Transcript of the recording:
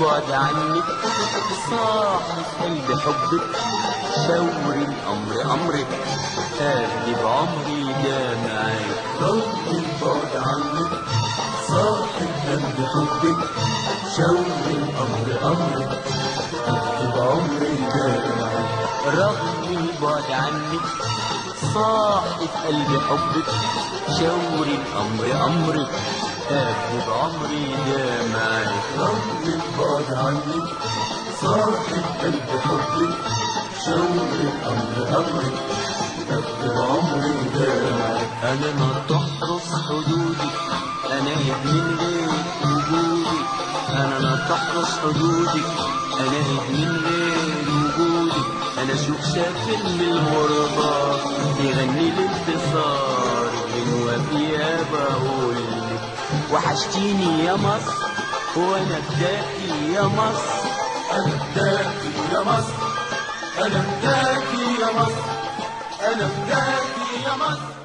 البعد عنك صاحب قلب حبك شاور الأمر أمرك أهدي بعمري ده معاك رب البعد عنك صاحب قلب حبك شوق الأمر أمرك أكتب عمري جامعك رغم البعد عنك صاحب قلب حبك شاور الأمر أمرك أهدي بعمري ده معاك رب البعد عنك صاحب قلب حبك شوق الأمر أمرك أكتب عمري جامعك أنا ما تحرس حدودي أنا من غير وجودي أنا ما تحرس حدودي أنا من غير وجودي أنا شوف شاكل من الغربة يغني الانتصار غنوة فيها بقول وحشتيني يا مصر وأنا بداكي يا مصر أنا فداكي يا مصر أنا فداكي يا مصر أنا فداكي يا مصر